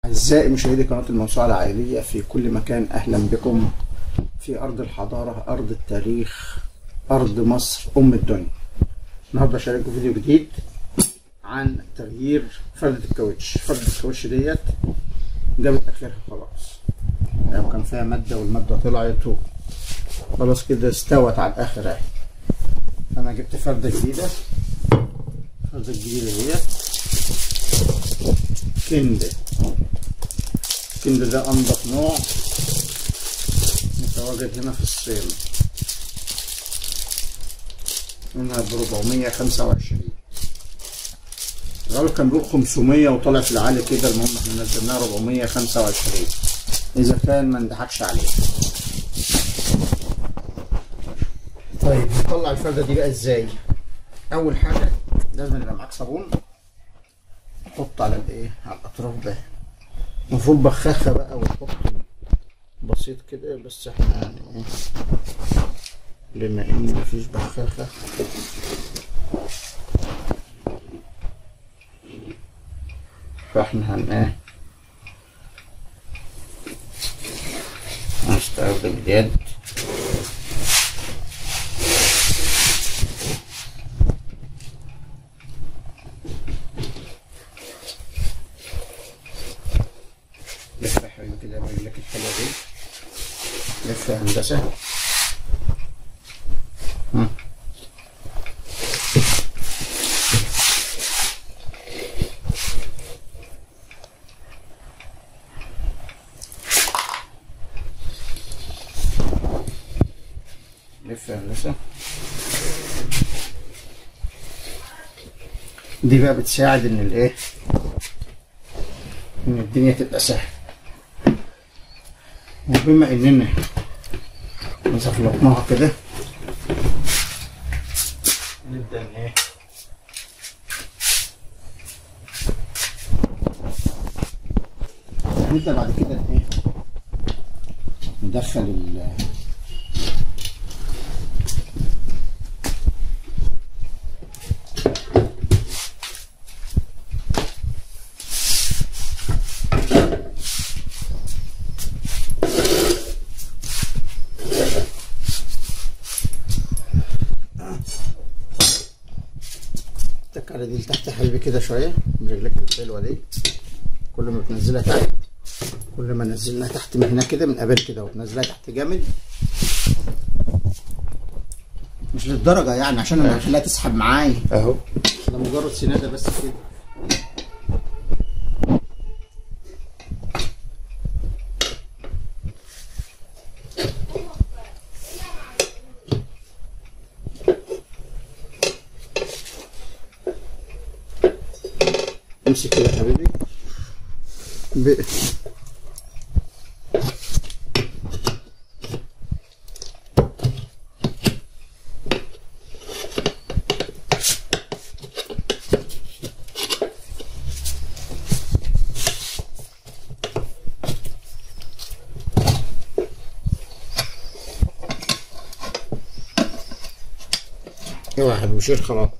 أعزائي مشاهدي قناة الموسوعة العائلية في كل مكان أهلا بكم في أرض الحضارة أرض التاريخ أرض مصر أم الدنيا النهاردة أشارككم فيديو جديد عن تغيير فردة الكاوتش فردة الكاوتش ديت جابت آخرها خلاص يعني كان فيها مادة والمادة طلعت و- خلاص كده استوت على الآخر أهي فأنا جبت فردة جديدة فردة جديدة ديت كند كند ده أنضف نوع متواجد هنا في الصين منها ب 425 الراجل كان بيقول 500 وطلع في العالي كده المهم احنا نزلناها 425 إذا كان ما نضحكش عليه طيب نطلع الفردة دي بقى ازاي؟ أول حاجة لازم يبقى معاك صابون تحط على الايه؟ على الأطراف ده المفروض بخاخة بقى وتحط بسيط كده بس احنا يعني ايه بما ان مفيش بخاخة فاحنا هن ايه هنستخدم اليد لف يا حبيبي كده برجلك الحلوة دي لف يا هندسة ها. لف يا هندسة دي بقى بتساعد ان الايه ان الدنيا تبقى سهلة وبما اننا زفلطناها كده نبدأ ان ايه نبدأ بعد كده ان ايه ندخل ال التكعة دي لتحت يا حبيبي كده شوية برجلك الحلوة دي كل ما بتنزلها تحت كل ما نزلناها تحت من هنا كده من قبل كده وتنزلها تحت جامد مش للدرجة يعني عشان انا هخليها تسحب معايا اهو ده مجرد سنادة بس كده امسك كده يا حبيبي ب... اوعى يا حبيبي شيل خلاص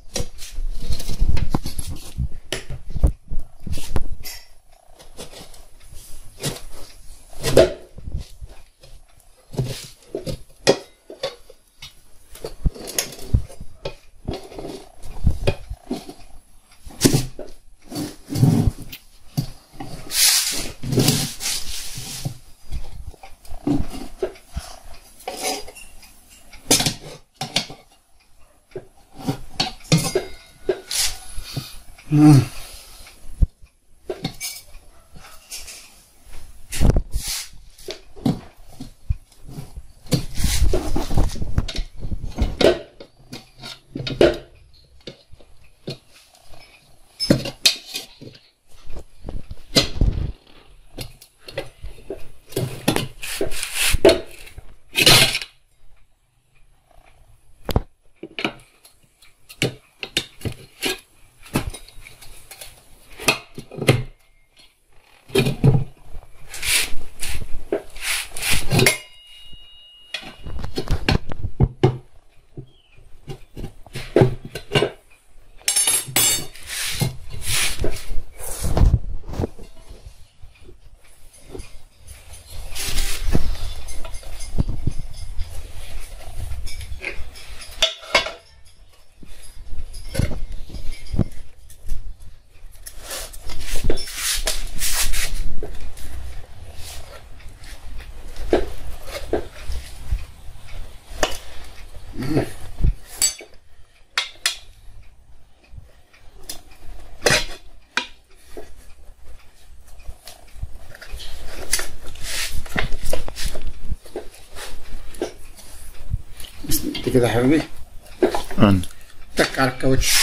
كده يا حبيبي أنا تك على الكاوتش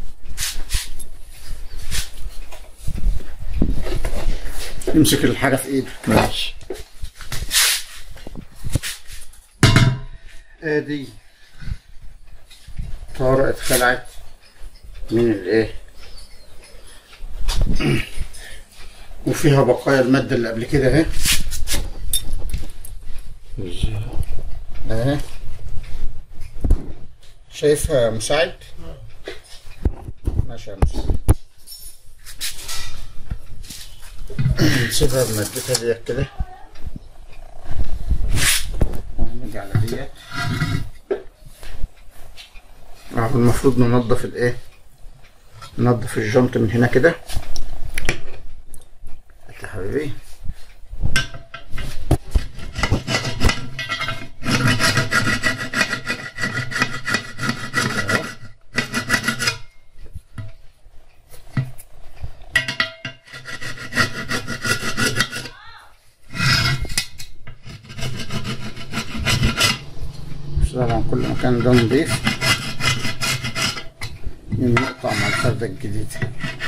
امسك الحاجة في ايدك ماشي ادي طارق اتخلعت من الايه وفيها بقايا المادة اللي قبل كده اهي اهي شايفها يا مساعد ماشي يا مساعد نسيبها بمادتها ديت كده ونيجي على ديت اه المفروض ننضف الايه ننضف الجنط من هنا كده يا حبيبي بس طبعا كل مكان ده نضيف نقطع مع الفردة الجديدة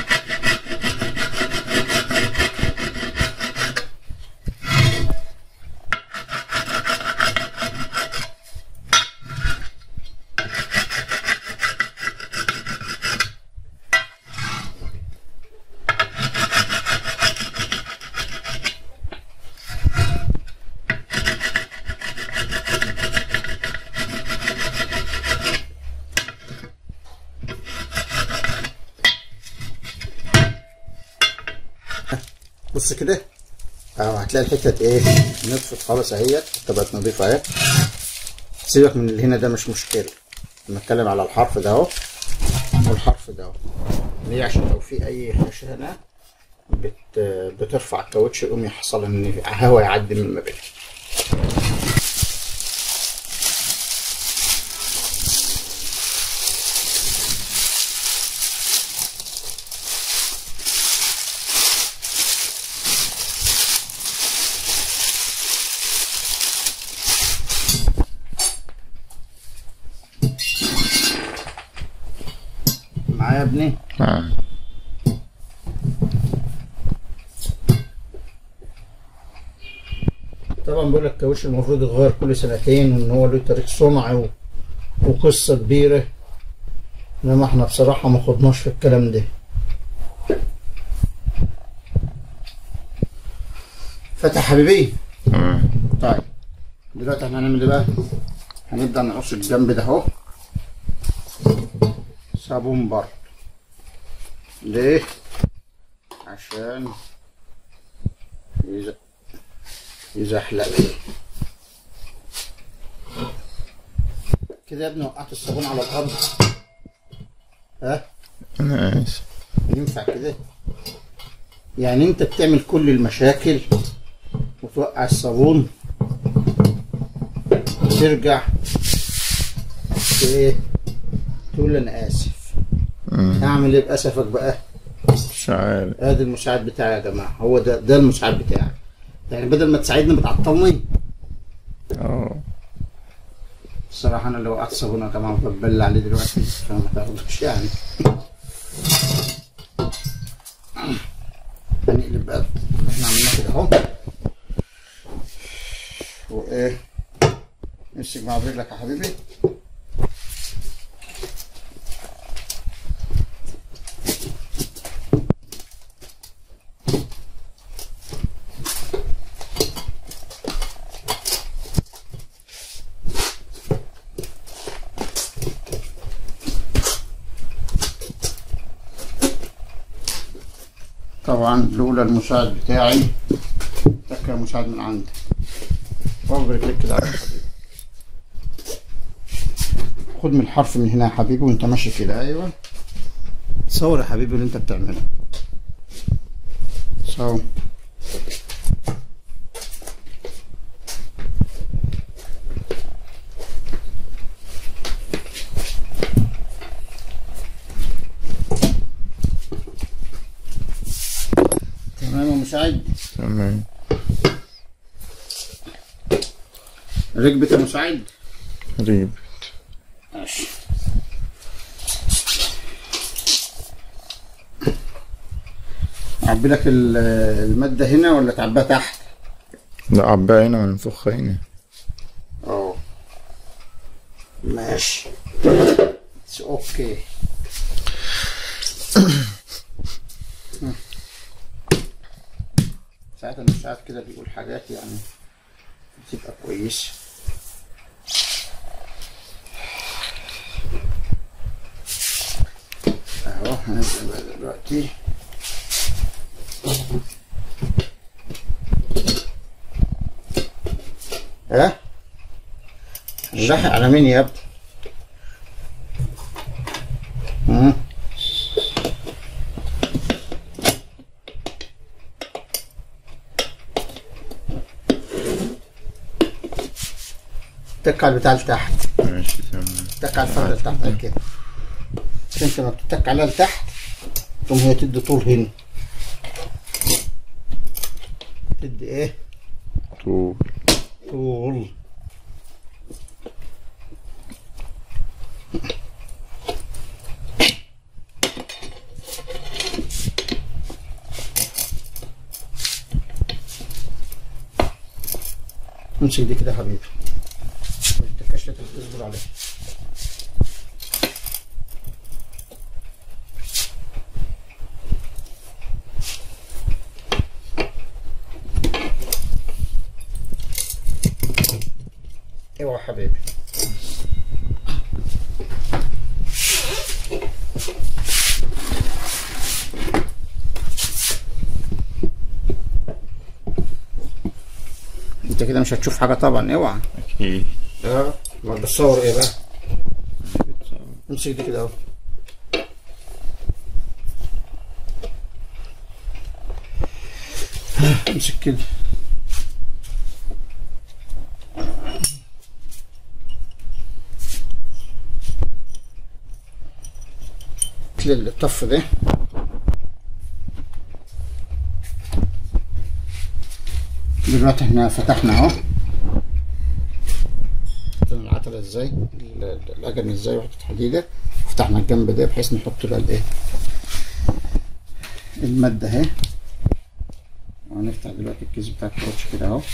بص كده اه هتلاقي الحتة ايه نطفت خالص اهيت بقت نضيفة اهي سيبك من اللي هنا ده مش مشكلة بنتكلم على الحرف ده اهو والحرف ده اهو ليه عشان لو في اي خشنة بت بترفع الكاوتش يقوم يحصل ان هوا يعدي من ما بينهم معايا يا ابني آه. طبعا بقول لك الكاوتش المفروض يتغير كل سنتين وان هو له تاريخ صنع و... وقصه كبيره انما احنا بصراحه ما خدناش في الكلام ده فتح حبيبي تمام طيب دلوقتي احنا هنعمل ايه بقى هنبدا نقص الجنب ده اهو صابون برضه ليه عشان يز... يزحلق كده يا ابني وقعت الصابون على الارض ها أنا آسف ينفع كده يعني انت بتعمل كل المشاكل وتوقع الصابون وترجع ت- ايه تقول انا اسف مم. اعمل ايه باسفك بقى مش عارف ادي المساعد بتاعي يا جماعه هو ده ده المساعد بتاعي يعني بدل ما تساعدني بتعطلني اه الصراحه انا اللي وقعت صابون يا جماعه ببلع عليه دلوقتي فما تاخدوش يعني هنقلب بقى احنا عملنا كده اهو وايه امسك مع برجلك يا حبيبي طبعا لولا المساعد بتاعي تكة مساعد من عندي واخد رجلك كده على حبيبي خد من الحرف من هنا يا حبيبي وانت ماشي كده ايوه صور يا حبيبي اللي انت بتعمله صور تمام يا مساعد تمام ركبت يا مساعد قريب ماشي اعبي لك ال- المادة هنا ولا تعبيها تحت؟ لا عباية هنا ونفخها هنا اه ماشي اتس اوكي ساعات المساعد كده بيقول حاجات يعني بتبقى كويسة اهو هنبدأ بقى دلوقتي ها نلحق على مين يا ابني مم. تك على البتاع اللي تحت ماشي تمام تك على الفرد اللي تحت قال كده انت لما بتتك عليها لتحت تقوم هي تدي طول هنا تدي ايه طول طول امسك دي كده يا حبيبي الكشلة اللي تصبر عليها اوعى يا حبيبي انت كده مش هتشوف حاجه طبعا اوعى أكيد اه ما بتصور ايه بقى امسك دي كده اهو امسك كده تلاقي الطف ده دلوقتي احنا فتحنا اهو فتحنا العتلة ازاي ال- ال- الأجن ازاي وحطة حديدة فتحنا الجنب ده بحيث نحط بقى الايه المادة اهي وهنفتح دلوقتي الكيس بتاع الكاوتش كده اهو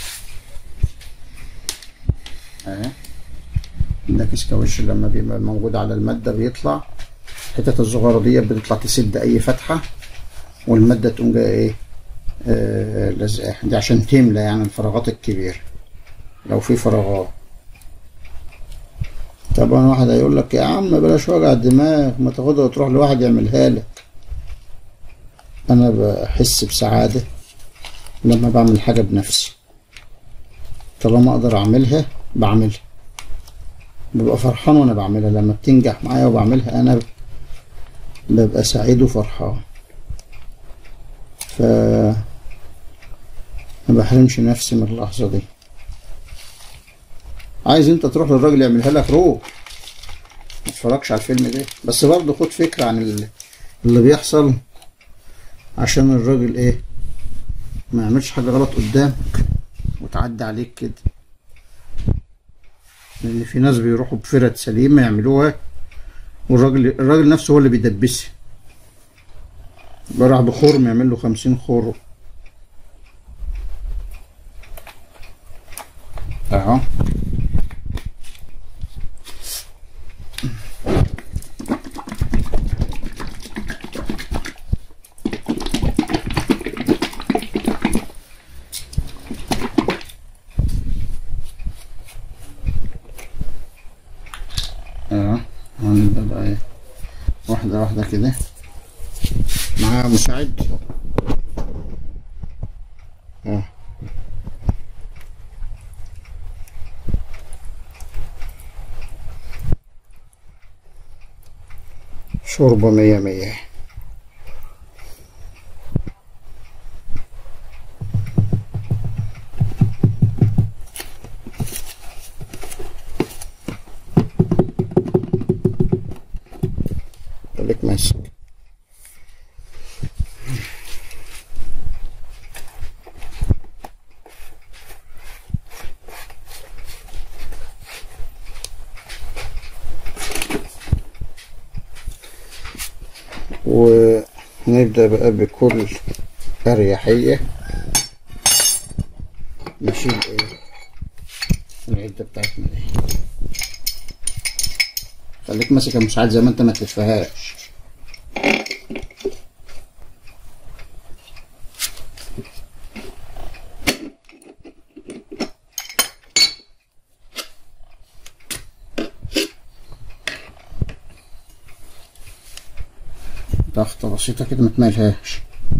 اهي ده كيس كاوتش لما بيبقى موجود على المادة بيطلع الحتت الصغيرة دي بتطلع تسد أي فتحة والمادة تقوم جاية ايه آه لازقة دي عشان تملى يعني الفراغات الكبيرة لو في فراغات طبعا واحد هيقول لك يا عم بلاش وجع الدماغ ما تاخدها وتروح لواحد يعملها لك انا بحس بسعادة لما بعمل حاجة بنفسي طالما اقدر اعملها بعملها ببقى فرحان وانا بعملها لما بتنجح معايا وبعملها انا ببقى سعيد وفرحان ف ما بحرمش نفسي من اللحظة دي عايز انت تروح للراجل يعملها لك روح ما تتفرجش على الفيلم ده بس برضه خد فكرة عن ال- اللي بيحصل عشان الراجل ايه ما يعملش حاجة غلط قدامك وتعدي عليك كده لان في ناس بيروحوا بفرد سليمة يعملوها والراجل الراجل نفسه هو اللي بيدبسها بروح بخرم يعمل له خمسين خرم اهو اه هنبدأ بقى ايه واحدة واحدة كده معاه مساعد اه شوربة مية مية خليك ماسك ونبدأ بقى بكل أريحية نشيل ايه العدة بتاعتنا دي خليك ماسك المساعد زي ما انت ما تلفهاش ضغطة بسيطة كده ما تميلهاش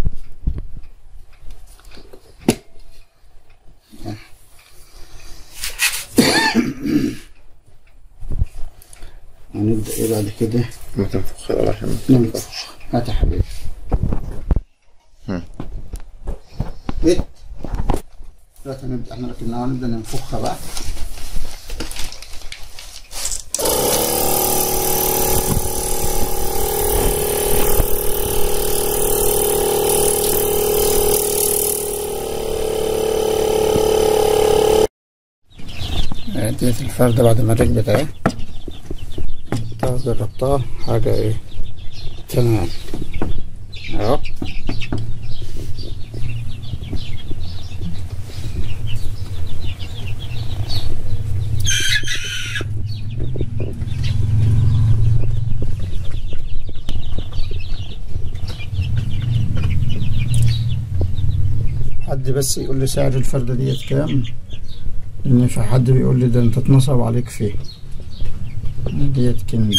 هنبدأ ايه بعد كده ما تنفخ خير عشان ما ننفخ هات يا حبيبي هم. ايه دلوقتي هنبدأ احنا ركبناها ونبدأ ننفخها بقى ديت الفردة بعد ما ركبت اهي جربتها جربتها حاجة ايه تمام اهو حد بس يقول لي سعر الفردة ديت كام ان في حد بيقول لي ده انت اتنصب عليك فيه ديت كنز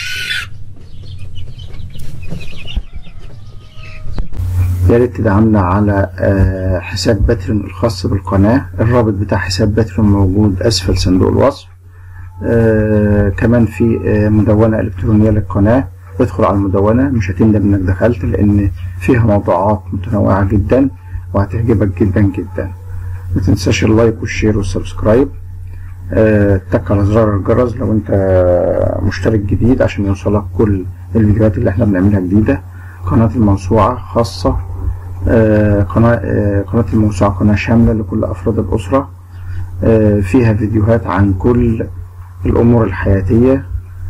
يا ريت تدعمنا على آه، حساب باتريون الخاص بالقناة الرابط بتاع حساب باتريون موجود أسفل صندوق الوصف آه، كمان في آه، مدونة إلكترونية للقناة ادخل على المدونة مش هتندم إنك دخلت لأن فيها موضوعات متنوعة جدا وهتعجبك جدا جدا ما تنساش اللايك والشير والسبسكرايب آه، تك على زرار الجرس لو انت مشترك جديد عشان يوصلك كل الفيديوهات اللي احنا بنعملها جديدة قناة الموسوعة خاصة آه، قناة آه، قناة الموسوعة قناة شاملة لكل أفراد الأسرة آه، فيها فيديوهات عن كل الأمور الحياتية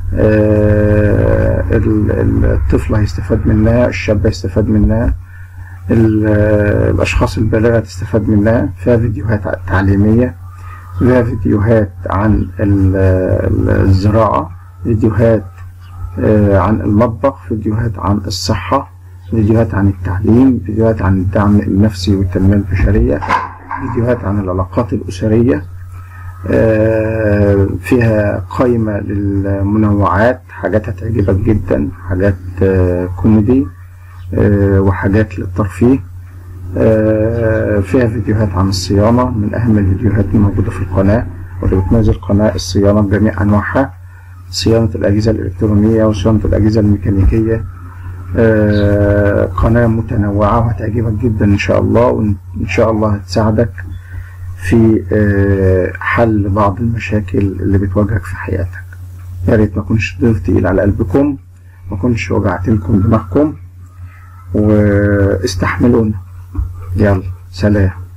آه، ال- ال- الطفل هيستفاد منها الشاب هيستفاد منها ال- الأشخاص البالغة تستفاد منها فيها فيديوهات تعليمية فيها فيديوهات عن ال- ال- الزراعة فيديوهات آه، عن المطبخ فيديوهات عن الصحة فيديوهات عن التعليم فيديوهات عن الدعم النفسي والتنمية البشرية فيديوهات عن العلاقات الأسرية آه، فيها قائمة للمنوعات حاجات هتعجبك جدا حاجات آه، كوميدي آه، وحاجات للترفيه آه، فيها فيديوهات عن الصيانة من أهم الفيديوهات الموجودة في القناة واللي بتميز القناة الصيانة بجميع أنواعها صيانة الأجهزة الإلكترونية وصيانة الأجهزة الميكانيكية آه، قناة متنوعة وهتعجبك جدا إن شاء الله وإن شاء الله هتساعدك في آه، حل بعض المشاكل اللي بتواجهك في حياتك يا ريت ما كنش ضيف تقيل على قلبكم ما كنش وجعت لكم دماغكم واستحملونا يلا سلام